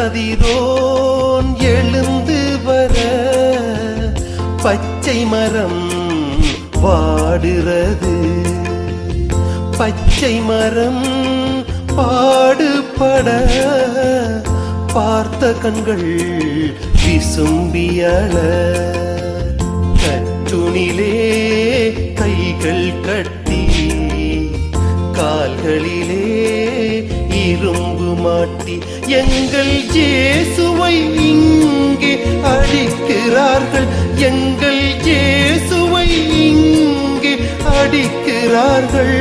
கதிரோன் எழுந்து வர பச்சை மரம் வாடுறது பச்சை மரம் பாடுபட பார்த்த கண்கள் விசும்பியள கற்றுணிலே கைகள் கட்டி கால்களிலே இரும்பு மாட்டி எங்கள் ஜேசுவை இங்கே அடிக்கிறார்கள் எங்கள் ஜேசுவை இங்கே அடிக்கிறார்கள்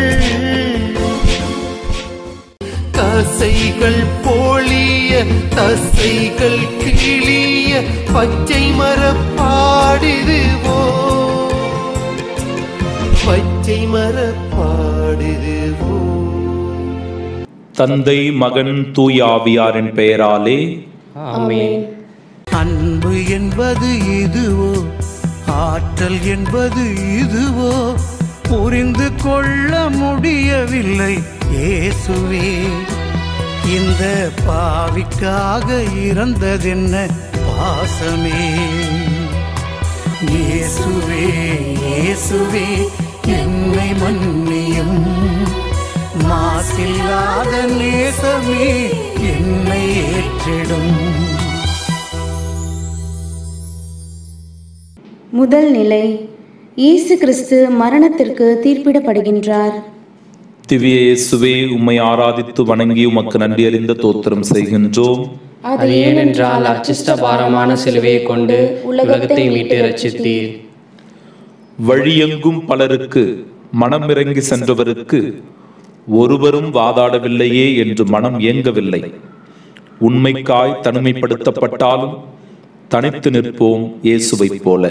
கசைகள் போலிய தசைகள் கிளிய பச்சை மரப்பாடிதுவோ பச்சை மரப்பாடிதுவோ தந்தை மகன் தூயாவியாரின் பெயராலே ஆமென் அன்பு என்பது இதுவோ ஆற்றல் என்பது இதுவோ புரிந்து கொள்ள முடியவில்லை இயேசுவே இந்த பாவிக்காக இறந்ததென்ன பாசமே இயேசுவே இயேசுவே என்னை மன்னியும் மாசில்லாத நேசமே என்னை ஏற்றிடும் முதல் நிலை இயேசு கிறிஸ்து மரணத்திற்கு தீர்ப்பிடப்படுகின்றார் திவ்ய இயேசுவே உம்மை ஆராதித்து வணங்கி உமக்கு நன்றி அறிந்த தோத்திரம் செய்கின்றோம் அது ஏனென்றால் அச்சிஷ்ட பாரமான சிலுவையை கொண்டு உலகத்தை மீட்டு ரட்சித்தீர் வழியெங்கும் பலருக்கு மனம் இறங்கி சென்றவருக்கு ஒருவரும் வாதாடவில்லையே என்று மனம் ஏங்கவில்லை உண்மைக்காய் தனிமைப்படுத்தப்பட்டாலும் தனித்து நிற்போம் இயேசுவைப் போல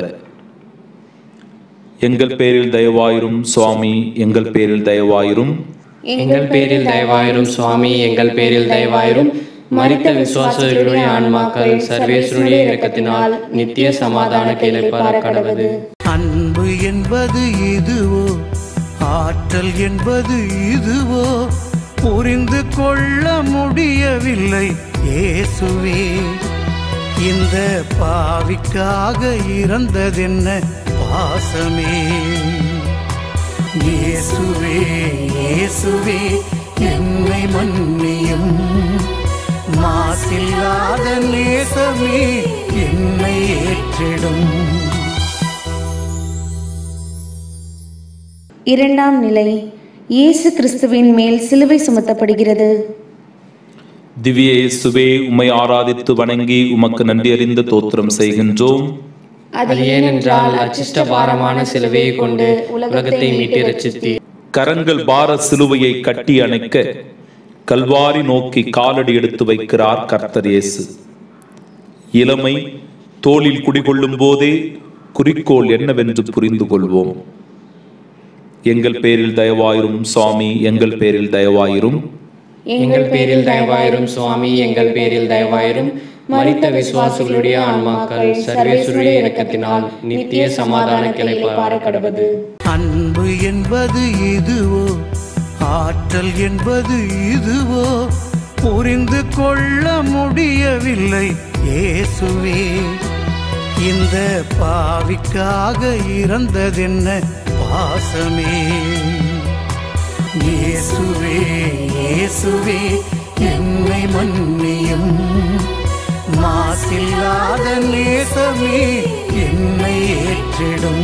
எங்கள் பேரில் தயவாயிரும் சுவாமி எங்கள் பேரில் தயவாயிரும் எங்கள் பேரில் தயவாயிரும் சுவாமி எங்கள் பேரில் தயவாயிரும் மரித்த விசுவாசர்களுடைய ஆன்மாக்கள் சர்வேஸ்வருடைய இரக்கத்தினால் நித்திய சமாதான கிளைப்பார கடவுது அன்பு என்பது இதுவோ ஆற்றல் என்பது இதுவோ புரிந்து கொள்ள முடியவில்லை இயேசுவே இந்த பாவிக்காக இறந்ததென்ன பாசமே இயேசுவே இயேசுவே என்னை மன்னியும் மாசில்லாத நேசமே என்னை ஏற்றிடும் இரண்டாம் நிலை இயேசு கிறிஸ்துவின் மேல் சிலுவை சுமத்தப்படுகிறது திவ்ய இயேசுவே உம்மை ஆராதித்து வணங்கி உமக்கு நன்றி அறிந்த தோத்திரம் செய்கின்றோம் அது ஏனென்றால் அச்சிஷ்ட பாரமான சிலுவையை கொண்டு உலகத்தை மீட்டு ரட்சித்தீர் கரங்கள் பார சிலுவையை கட்டி அணைக்க கல்வாரி நோக்கி காலடி எடுத்து வைக்கிறார் கர்த்தர் இயேசு இளமை தோளில் குடிகொள்ளும் போதே குறிக்கோள் என்னவென்று புரிந்து கொள்வோம் எங்கள் பேரில் தயவாயிரும் சுவாமி எங்கள் பேரில் தயவாயிரும் எங்கள் பேரில் தயவாயிரும் சுவாமி எங்கள் பேரில் தயவாயிரும் மரித்த விசுவாசிகளுடைய ஆன்மாக்கள் சர்வேஸ்வருடைய இரக்கத்தினால் நித்திய சமாதான கிளைப்பார கடவுது அன்பு என்பது இதுவோ ஆற்றல் என்பது இதுவோ புரிந்து கொள்ள முடியவில்லை இயேசுவே இந்த பாவிக்காக இறந்ததென்ன பாசமே இயேசுவே இயேசுவே என்னை மன்னியும் மாசில்லாத நேசமே என்னை ஏற்றிடும்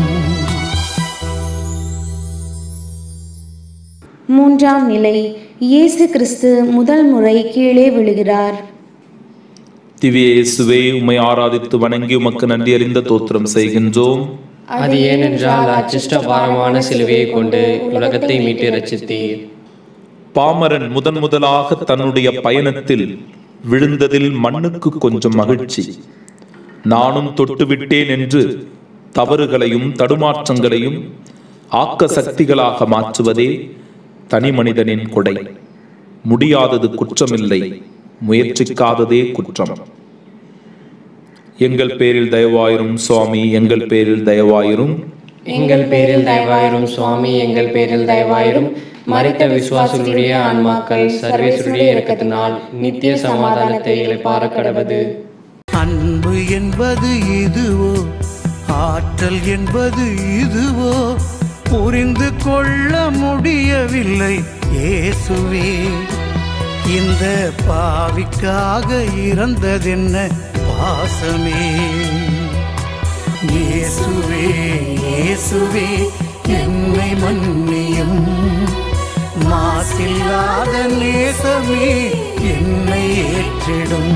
மூன்றாம் நிலை இயேசு கிறிஸ்து முதல் முறை கீழே விழுகிறார் திவ்ய இயேசுவே உம்மை ஆராதித்து வணங்கி உமக்கு நன்றி அறிந்த தோத்திரம் செய்கின்றோம் அது ஏனென்றால் அச்சிஷ்ட பாரமான சிலுவையை கொண்டு உலகத்தை மீட்டு ரட்சித்தீர் பாமரன் முதன் முதலாக தன்னுடைய பயணத்தில் விழுந்ததில் மண்ணுக்கு கொஞ்சம் மகிழ்ச்சி நானும் தொட்டுவிட்டேன் என்று தவறுகளையும் தடுமாற்றங்களையும் ஆக்க சக்திகளாக மாற்றுவதே தனி மனிதனின் கொடை முடியாதது குற்றமில்லை முயற்சிக்காததே குற்றம் எங்கள் பேரில் தயவாயிரும் சுவாமி எங்கள் பேரில் தயவாயிரும் எங்கள் பேரில் தயவாயிரும் சுவாமி எங்கள் பேரில் தயவாயிரும் மரித்த விசுவாசிகளுடைய ஆன்மாக்கள் சர்வேசுடைய இரக்கத்தினால் நித்திய சமாதானத்தை இழைப்பார கடவது அன்பு என்பது இதுவோ ஆற்றல் என்பது இதுவோ புரிந்து கொள்ள முடியவில்லை இயேசுவே இந்த பாவிக்காக இறந்ததென்ன பாசமே இயேசுவே இயேசுவே என்னை மன்னியும் மாசில்லாத நேசமே என்னை ஏற்றிடும்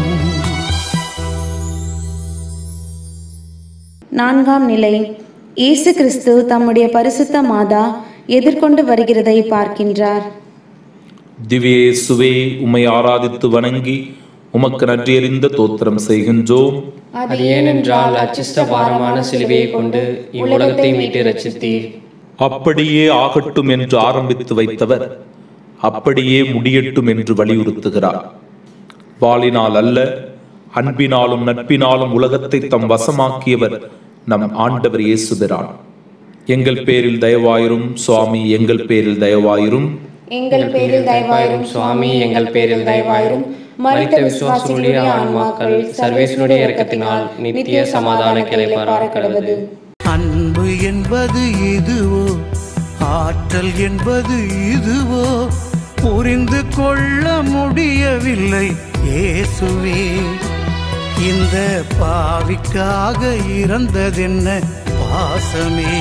நான்காம் நிலை இயேசு கிறிஸ்து தம்முடைய பரிசுத்த மாதா எதிர்கொண்டு வருகிறதை பார்க்கின்றார் திவ்யேசுவே உம்மை ஆராதித்து வணங்கி உமக்கு நன்றியறிந்த தோத்திரம் செய்கின்றோம் அது ஏனென்றால் அச்சிஷ்ட பாரமான சிலுவையை கொண்டு இவ்வுலகத்தை மீட்டு ரச்சித்தீர் அப்படியே ஆகட்டும் என்று ஆரம்பித்து வைத்தவர் அப்படியே முடியட்டும் என்று வலியுறுத்துகிறார் வாளினால் அல்ல அன்பினாலும் நட்பினாலும் உலகத்தை தம் வசமாக்கியவர் நம் ஆண்டவர் இயேசுபிரான் எங்கள் பேரில் தயவாயிரும் சுவாமி எங்கள் பேரில் தயவாயிரும் எங்கள் பேரில் தயவாயிரும் சுவாமி எங்கள் பேரில் தயவாயிரும் மரித்த விசுவாசிகளுடைய ஆன்மாக்கள் சர்வேசனுடைய இரக்கத்தினால் நித்திய சமாதான கிளைப்பார கடவது அன்பு என்பது இதுவோ ஆற்றல் என்பது இதுவோ புரிந்து கொள்ள முடியவில்லை இயேசுவே இந்த பாவிக்காக இறந்ததென்ன பாசமே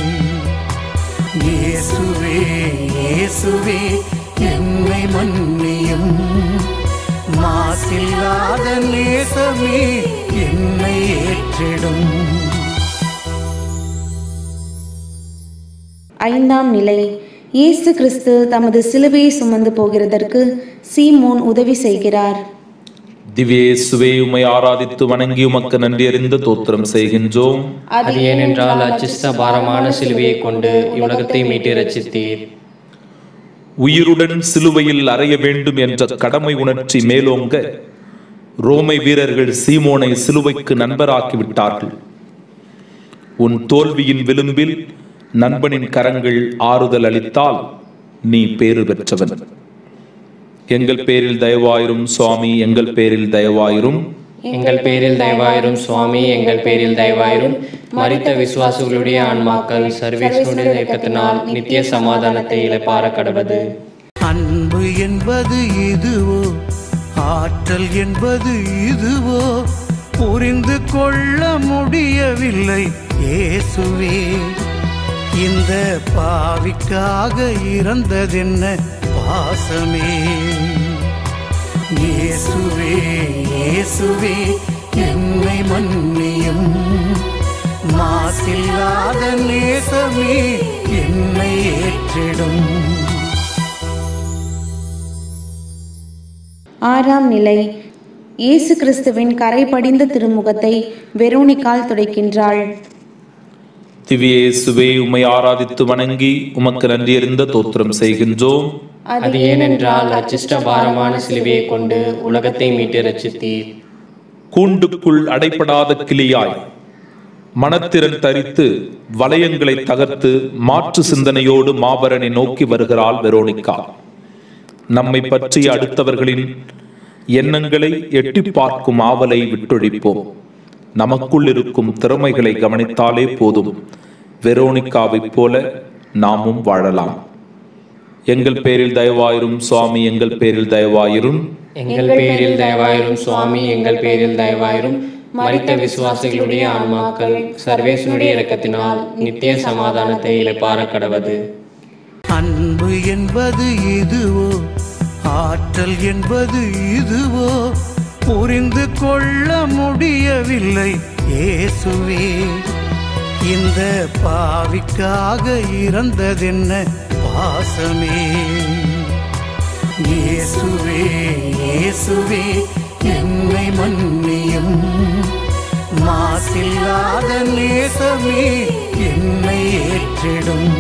இயேசுவே இயேசுவே என்னை மன்னியும் மாசில்லாத நேசமே என்னை ஏற்றிடும் ஐந்தாம் நிலை இயேசு கிறிஸ்து தமது சிலுவையை சுமந்து போகிறதற்கு சீமோன் உதவி செய்கிறார் திவ்யேசுவே உம்மை ஆராதித்து வணங்கி உமக்கு நன்றியறிந்த தோத்திரம் செய்கின்றோம் அது ஏனென்றால் அச்சிஷ்ட பாரமான சிலுவையை கொண்டு இவ்வுலகத்தை மீட்டு ரச்சித்தீர் உயிருடன் சிலுவையில் அறைய வேண்டும் என்ற கடமை உணர்ச்சி மேலோங்க ரோமை வீரர்கள் சீமோனை சிலுவைக்கு நண்பராக்கி விட்டார்கள் உன் தோல்வியின் விளிம்பில் நண்பனின் கரங்கள் ஆறுதல் அளித்தால் நீ பேறு பெற்றவன் எங்கள் பேரில் தயவாயிரும் சுவாமி எங்கள் பேரில் தயவாயிரும் எங்கள் பேரில் தயவாயிரும் சுவாமி எங்கள் பேரில் தயவாயிரும் மரித்த விசுவாசிகளுடைய ஆன்மாக்கள் சர்வேசனுடைய இரக்கத்தினால் நித்திய சமாதானத்தை இழைப்பார கடவது அன்பு என்பது இதுவோ ஆற்றல் என்பது இதுவோ புரிந்து கொள்ள முடியவில்லை இயேசுவே இந்த பாவிக்காக இறந்ததென்ன பாசமே இயேசுவே இயேசுவே என்னை மன்னியும் மாசில்லாத நேசமே என்னை ஏற்றிடும் ஆறாம் நிலை இயேசு கிறிஸ்துவின் கரை படிந்த திருமுகத்தை வெரோனிக்கால் துடைக்கின்றாள் திவ்யேசுவே உம்மை ஆராதித்து வணங்கி உமக்கு நன்றியறிந்த தோத்திரம் செய்கின்றோம் அது ஏனென்றால் அச்சிஷ்ட பாரமான சிலுவையை கொண்டு உலகத்தை மீட்டு ரச்சித்தீர் கூண்டுக்குள் அடைப்படாத கிளியாய் மனத்திறன் தரித்து வளையங்களை தகர்த்து மாற்று சிந்தனையோடு மாபரனை நோக்கி வருகிறாள் வெரோனிகா நம்மை பற்றிய அடுத்தவர்களின் எண்ணங்களை எட்டி பார்க்கும் ஆவலை விட்டொழிப்போம் நமக்குள் இருக்கும் திறமைகளை கவனித்தாலே போதும் வெரோனிகாவைப் போல நாமும் வாழலாம் எங்கள் பேரில் தயவாயிரும் சுவாமி எங்கள் பேரில் தயவாயிரும் எங்கள் பேரில் தயவாயிரும் சுவாமி எங்கள் பேரில் தயவாயிரும் மரித்த விசுவாசிகளுடைய ஆன்மாக்கள் சர்வேசனுடைய இரக்கத்தினால் நித்திய சமாதானத்தை இழைப்பார கடவது அன்பு என்பது இதுவோ ஆற்றல் என்பது இதுவோ புரிந்து கொள்ள முடியவில்லை இயேசுவே இந்த பாவிக்காக இறந்ததென்ன பாசமே இயேசுவே இயேசுவே என்னை மன்னியும் மாசில்லாத நேசமே என்னை ஏற்றிடும்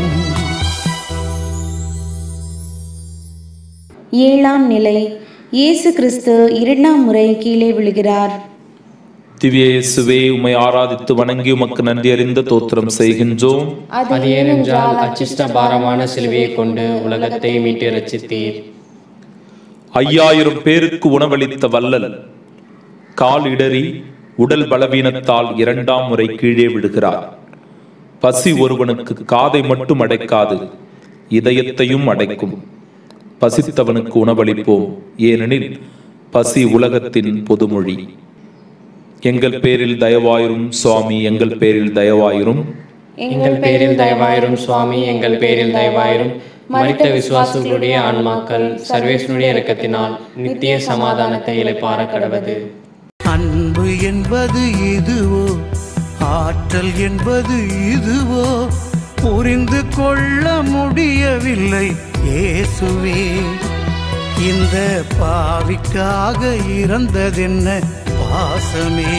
ஏழாம் நிலை இயேசு கிறிஸ்து இரண்டாம் முறை கீழே விழுகிறார் திவ்ய இயேசுவே உம்மை ஆராதித்து வணங்கி உமக்கு நன்றி அறிந்த தோத்திரம் செய்கின்றோம் அது ஏனென்றால் அச்சிஷ்ட பாரமான சிலுவையை கொண்டு உலகத்தை மீட்டு ரச்சித்தீர் ஐயாயிரம் பேருக்கு உணவளித்த வல்லல் கால் இடறி உடல் பலவீனத்தால் இரண்டாம் முறை கீழே விடுகிறார் பசி ஒருவனுக்கு காதை மட்டும் அடைக்காது இதயத்தையும் அடைக்கும் பசித்தவனுக்கு உணவளிப்போம் ஏனெனில் பசி உலகத்தின் பொதுமொழி எங்கள் பேரில் தயவாயிரும் சுவாமி எங்கள் பேரில் தயவாயிரும் எங்கள் பேரில் தயவாயிரும் சுவாமி எங்கள் பேரில் தயவாயிரும் மரித்த விசுவாசிகளுடைய ஆன்மாக்கள் சர்வேஸ்வனுடைய இரக்கத்தினால் நித்திய சமாதானத்தை இளைப்பார கடவது அன்பு என்பது இதுவோ ஆற்றல் என்பது இதுவோ புரிந்து கொள்ள முடியவில்லை இயேசுவே இந்த பாவிக்காக இறந்ததென்ன பாசமே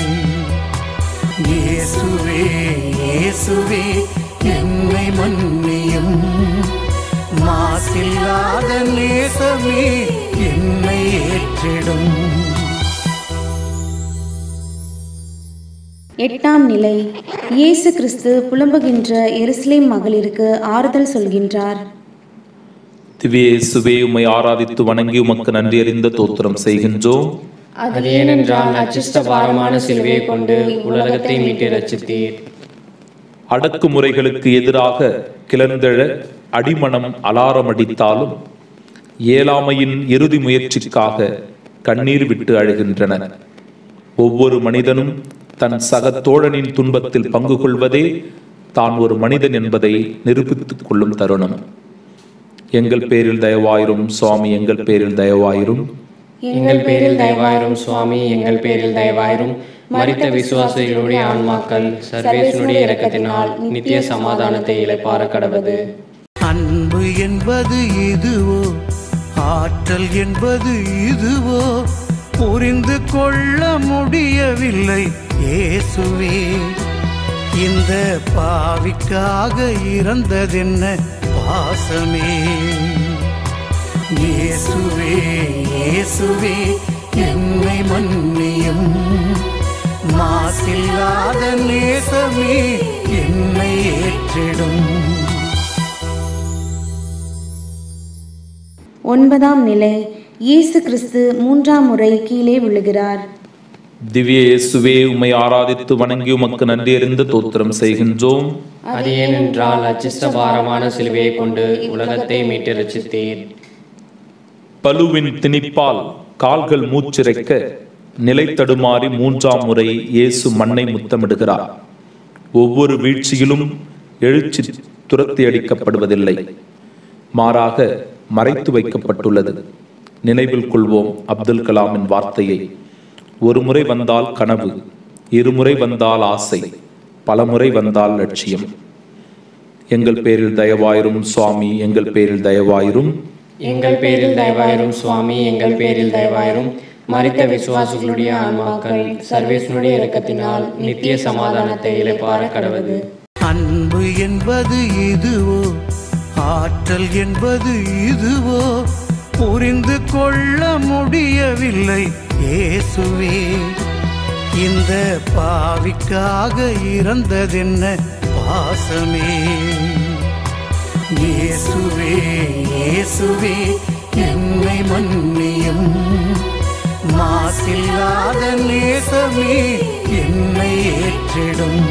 இயேசுவே இயேசுவே என்னை மன்னியும் மாசில்லாத நேசமே என்னை ஏற்றிடும் எட்டாம் நிலை இயேசு கிறிஸ்து புலம்புகின்ற எருசலேம் மகளிருக்கு ஆறுதல் சொல்கின்றார் திவ்ய இயேசுவே உம்மை ஆராதித்து வணங்கி உமக்கு நன்றி அறிந்த தோத்திரம் செய்கின்றோம் அது ஏனென்றால் அச்சிஷ்ட பாரமான சிலுவையை கொண்டு உலகத்தை மீட்டு ரச்சித்தீர் அடக்குமுறைகளுக்கு எதிராக கிளர்ந்தெழ அடிமனம் அலாரம் அடித்தாலும் இயலாமையின் இறுதி முயற்சிக்காக கண்ணீர் விட்டு அழுகின்றனர் ஒவ்வொரு மனிதனும் தன் சக தோழனின் துன்பத்தில் பங்கு கொள்வதே தான் ஒரு மனிதன் என்பதை நிரூபித்துக் கொள்ளும் தருணம் எங்கள் பேரில் தயவாயிரும் சுவாமி எங்கள் பேரில் தயவாயிரும் எங்கள் பேரில் தயவாயிரும் சுவாமி எங்கள் பேரில் தயவாயிரும் மரித்த விசுவாசிகளுடைய ஆன்மாக்கள் சர்வேஸ்வனுடைய இரக்கத்தினால் நித்திய சமாதானத்தை இளைப்பார கடவது அன்பு என்பது இதுவோ ஆற்றல் என்பது இதுவோ புரிந்து கொள்ள முடியவில்லை இயேசுவே இந்த பாவிக்காக இறந்ததென்ன பாசமே இயேசுவே இயேசுவே என்னை மன்னியும் மாசில்லாத நேசமே என்னை ஏற்றிடும் ஒன்பதாம் நிலை இயேசு கிறிஸ்து மூன்றாம் முறை கீழே விழுகிறார் திவ்ய இயேசுவே உம்மை ஆராதித்து வணங்கி உமக்கு நன்றி அறிந்த தோத்திரம் செய்கின்றோம் அது ஏனென்றால் அச்சிஷ்ட பாரமான சிலுவையை கொண்டு உலகத்தை மீட்டு ரச்சித்தீர் பலுவின் திணிப்பால் கால்கள் மூச்சிறைக்க நிலை தடுமாறி மூன்றாம் முறை இயேசு மண்ணை முத்தமிடுகிறார் ஒவ்வொரு வீழ்ச்சியிலும் எழுச்சி துரத்தி அடிக்கப்படுவதில்லை மாறாக மறைத்து வைக்கப்பட்டுள்ளது நினைவில் கொள்வோம் அப்துல் கலாமின் வார்த்தையை ஒரு முறை வந்தால் கனவு இருமுறை வந்தால் ஆசை பலமுறை வந்தால் லட்சியம் எங்கள் பேரில் தயவாயிரும் சுவாமி எங்கள் பேரில் தயவாயிரும் எங்கள் பேரில் தயவாயிரும் சுவாமி எங்கள் பேரில் தயவாயிரும் மரித்த விசுவாசிகளுடைய ஆன்மாக்கள் சர்வேஸ்வனுடைய இரக்கத்தினால் நித்திய சமாதானத்தை இளைப்பார கடவது அன்பு என்பது இதுவோ ஆற்றல் என்பது இதுவோ புரிந்து கொள்ள முடியவில்லை இயேசுவே இந்த பாவிக்காக இறந்ததென்ன பாசமே இயேசுவே இயேசுவே என்னை மன்னியும் மாசில்லாத நேசமே என்னை ஏற்றிடும்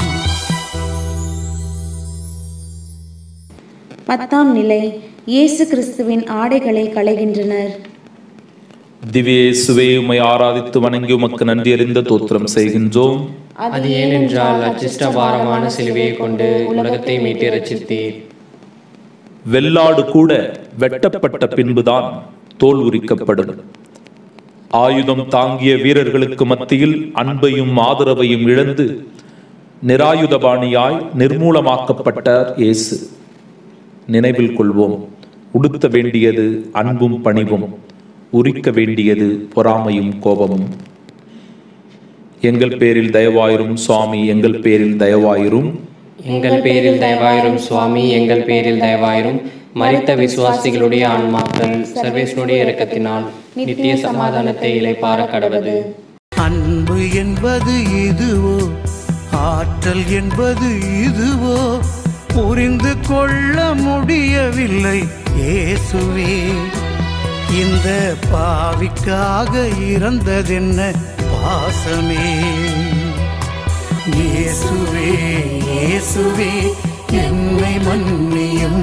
பத்தாம் நிலை இயேசு கிறிஸ்துவின் ஆடைகளை களைகின்றனர் திவ்ய இயேசுவே உம்மை ஆராதித்து வணங்கி உமக்கு நன்றி அறிந்த தோத்திரம் செய்கின்றோம் அது ஏனென்றால் அச்சிஷ்ட பாரமான சிலுவையை கொண்டு உலகத்தை மீட்டு ரச்சித்தீர் வெள்ளாடு கூட வெட்டப்பட்ட பின்புதான் தோல் உரிக்கப்படும் ஆயுதம் தாங்கிய வீரர்களுக்கு மத்தியில் அன்பையும் ஆதரவையும் இழந்து நிராயுதபாணியாய் நிர்மூலமாக்கப்பட்டார் இயேசு நினைவில் கொள்வோம் உடுத்த வேண்டியது அன்பும் பணிவும் உரிக்க வேண்டியது பொறாமையும் கோபமும் எங்கள் பேரில் தயவாயிரும் சுவாமி எங்கள் பேரில் தயவாயிரும் எங்கள் பேரில் தயவாயிரும் சுவாமி எங்கள் பேரில் தயவாயிரும் மரித்த விசுவாசிகளுடைய ஆன்மாக்கள் சர்வேஸ்வனுடைய இரக்கத்தினால் நித்திய சமாதானத்தை இளைப்பார கடவது அன்பு என்பது இதுவோ ஆற்றல் என்பது இதுவோ புரிந்து கொள்ள முடியவில்லை இயேசுவே இந்த பாவிக்காக இறந்ததென்ன பாசமே இயேசுவே இயேசுவே என்னை மன்னியும்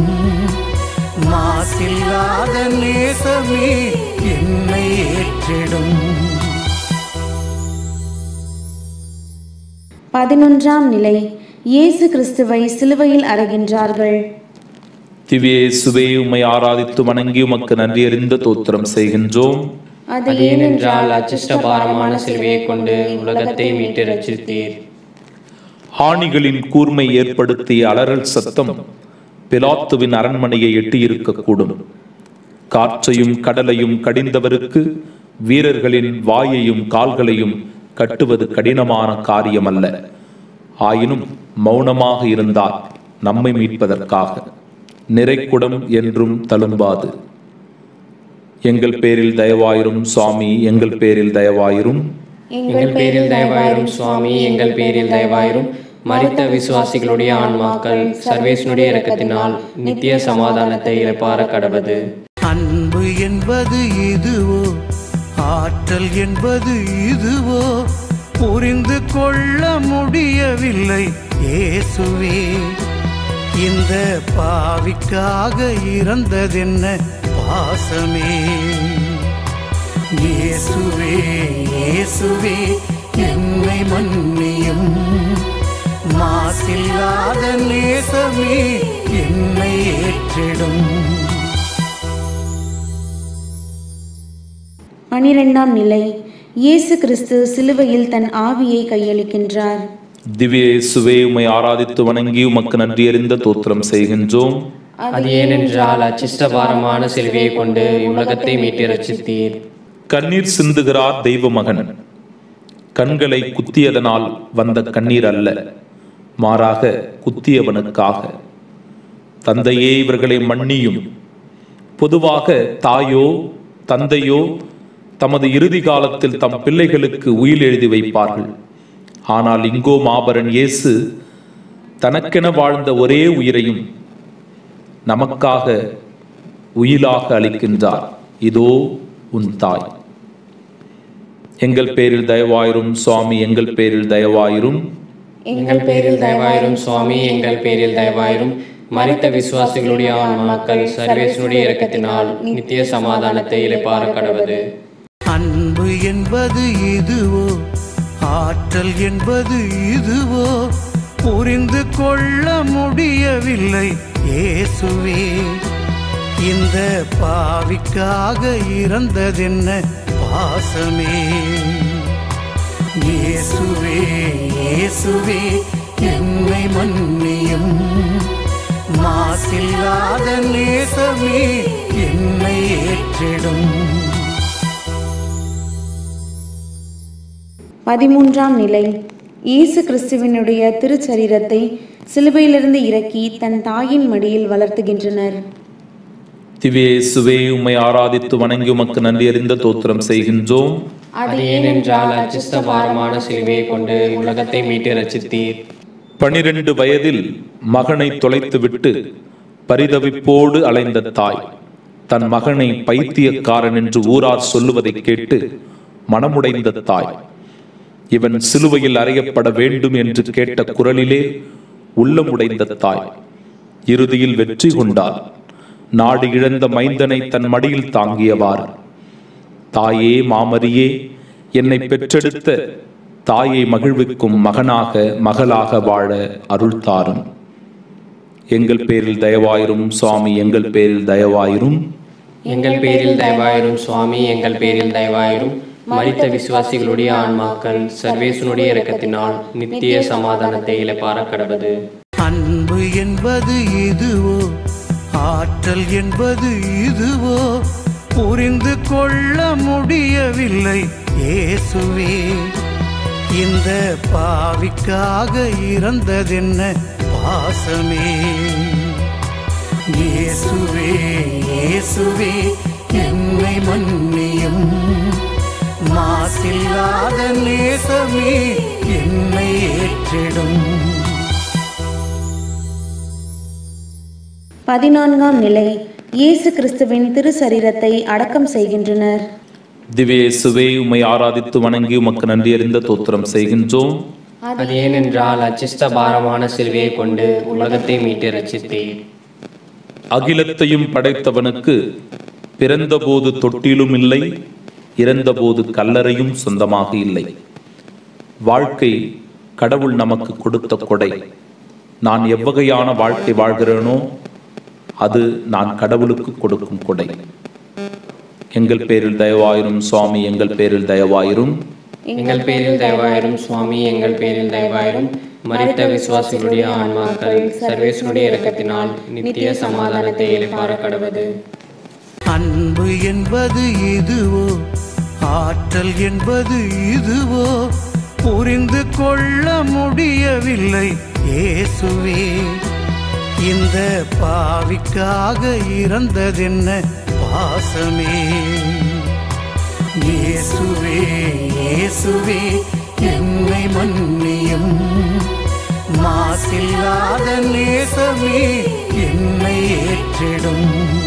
மாசில்லாத நேசமே என்னை ஏற்றிடும் பதினொன்றாம் நிலை இயேசு கிறிஸ்துவை சிலுவையில் அறைகின்றார்கள் திவ்ய இயேசுவே உம்மை ஆராதித்து வணங்கி உமக்கு நன்றி அறிந்த தோத்திரம் செய்கின்றோம் அது அது ஏனென்றால் அச்சிஷ்ட பாரமான சிலுவையை கொண்டு உலகத்தை மீட்டு ரட்சித்தீர் ஆணிகளின் கூர்மை ஏற்படுத்திய அலறல் சத்தம் பிலாத்துவின் அரண்மனையை எட்டியிருக்கக்கூடும் காற்றையும் கடலையும் கடிந்தவருக்கு வீரர்களின் வாயையும் கால்களையும் கட்டுவது கடினமான காரியமல்ல ஆயினும் மௌனமாக இருந்தார் நம்மை மீட்பதற்காக நிறைக்குடம் என்றும் தழும்பாது எங்கள் பேரில் தயவாயிரும் சுவாமி எங்கள் பேரில் தயவாயிரும் எங்கள் பேரில் தயவாயிரும் சுவாமி எங்கள் பேரில் தயவாயிரும் மரித்த விசுவாசிகளுடைய ஆன்மாக்கள் சர்வேசனுடைய இரக்கத்தினால் நித்திய சமாதானத்தை இழப்பார கடவது அன்பு என்பது இதுவோ ஆற்றல் என்பது இதுவோ புரிந்து கொள்ள முடியவில்லை இயேசுவே இந்த பாவிக்காக இறந்ததென்ன பாசமே இயேசுவே இயேசுவே என்னை மன்னியும் மாசில்லாத நேசமே என்னை ஏற்றிடும் பனிரெண்டாம் நிலை இயேசு கிறிஸ்து சிலுவையில் தன் ஆவியை கையளிக்கின்றார் திவ்ய இயேசுவே உம்மை ஆராதித்து வணங்கி உமக்கு நன்றி அறிந்த தோத்திரம் செய்கின்றோம் அது ஏனென்றால் அச்சிஷ்ட பாரமான சிலுவையை கொண்டு உலகத்தை மீட்டு ரட்சித்தீர் கண்ணீர் சிந்துகிறார் தெய்வ மகன் கண்களை குத்தியதனால் வந்த கண்ணீர் அல்ல மாறாக குத்தியவனுக்காக தந்தையே இவர்களை மன்னியும் பொதுவாக தாயோ தந்தையோ தமது இறுதி காலத்தில் தம் பிள்ளைகளுக்கு உயில் எழுதி வைப்பார்கள் ஆனால் இங்கோ மாபரன் இயேசு தனக்கென வாழ்ந்த ஒரே உயிரையும் நமக்காக உயிலாக அளிக்கின்றார் இதோ உன் தாய் எங்கள் பேரில் தயவாயிரும் சுவாமி எங்கள் பேரில் தயவாயிரும் எங்கள் பேரில் தயவாயிரும் சுவாமி எங்கள் பேரில் தயவாயிரும் மரித்த விசுவாசிகளுடைய ஆன்மாக்கள் சர்வேசனுடைய இரக்கத்தினால் நித்திய சமாதானத்தை இழப்பார கடவது அன்பு என்பது இதுவோ ஆற்றல் என்பது இதுவோ புரிந்து கொள்ள முடியவில்லை இயேசுவே இந்த பாவிக்காக இறந்ததென்ன பாசமே இயேசுவே இயேசுவே என்னை மன்னியும் மாசில்லாத நேசமே என்னை ஏற்றிடும் பதிமூன்றாம் நிலை இயேசு கிறிஸ்துவினுடைய திருச்சரீரத்தை சிலுவையிலிருந்து இறக்கி தன் தாயின் மடியில் வளர்த்துகின்றனர் திவ்ய இயேசுவே உம்மை ஆராதித்து வணங்கி உமக்கு நன்றி அறிந்த தோத்திரம் செய்கின்றோம் அது ஏனென்றால் அச்சிஷ்ட பாரமான சிலுவையை கொண்டு உலகத்தை மீட்டு ரட்சித்தீர் பனிரெண்டு வயதில் மகனை தொலைத்துவிட்டு பரிதவிப்போடு அலைந்த தாய் தன் மகனை பைத்தியக்காரன் என்று ஊரார் சொல்லுவதைக் கேட்டு மனமுடைந்த தாய் இவன் சிலுவையில் அறையப்பட வேண்டும் என்று கேட்ட குரலிலே உள்ளமுடைந்த தாய் இறுதியில் வெற்றி கொண்டார் நாடு இழந்த மைந்தனை தன் மடியில் தாங்கியவாறு தாயே மாமரியே என்னை பெற்றெடுத்த தாயை மகிழ்விக்கும் மகனாக மகளாக வாழ அருள் தாரும் எங்கள் பேரில் தயவாயிரும் சுவாமி எங்கள் பேரில் தயவாயிரும் எங்கள் பேரில் தயவாயிரும் சுவாமி எங்கள் பேரில் தயவாயிரும் மரித்த விசுவாசிகளுடைய ஆன்மாக்கள் சர்வேசனுடைய இரக்கத்தினால் நித்திய சமாதானத்தை இழப்பார கடவது அன்பு என்பது இதுவோ ஆற்றல் என்பது இதுவோ புரிந்து கொள்ள முடியவில்லை இயேசுவே இந்த பாவிக்காக இறந்ததென்ன பாசமே இயேசுவே இயேசுவே என்னை மன்னியும் மாசில்லாத நேசமே என்னை ஏற்றிடும் பதினான்காம் நிலை இயேசு கிறிஸ்துவின் திருசரீரத்தை அடக்கம் செய்கின்றனர் திவ்யேசுவே உம்மை ஆராதித்து வணங்கி உமக்கு நன்றி அறிந்த தோத்திரம் செய்கின்றோம் அது ஏனென்றால் அச்சிஷ்ட பாரமான சிலுவையை கொண்டு உலகத்தை மீட்டு ரச்சித்தீர் அகிலத்தையும் படைத்தவனுக்கு பிறந்தபோது தொட்டிலும் இல்லை இறந்தபோது கல்லறையும் சொந்தமாக இல்லை வாழ்க்கை கடவுள் நமக்கு கொடுத்த கொடை நான் எவ்வகையான வாழ்க்கை வாழ்கிறேனோ அது நான் கடவுளுக்கு கொடுக்கும் கொடை எங்கள் பேரில் தயவாயிரும் சுவாமி எங்கள் பேரில் தயவாயிரும் எங்கள் பேரில் தயவாயிரும் சுவாமி எங்கள் பேரில் தயவாயிரும் மரித்த விசுவாசிகளுடைய ஆன்மாக்கள் சர்வேசனுடைய இரக்கத்தினால் நித்திய சமாதானத்தை இழைப்பார கடவது அன்பு என்பது இதுவோ ஆற்றல் என்பது இதுவோ புரிந்து கொள்ள முடியவில்லை இயேசுவே இந்த பாவிக்காக இறந்ததென்ன பாசமே இயேசுவே இயேசுவே என்னை மன்னியும் மாசில்லாத நேசமே என்னை ஏற்றிடும்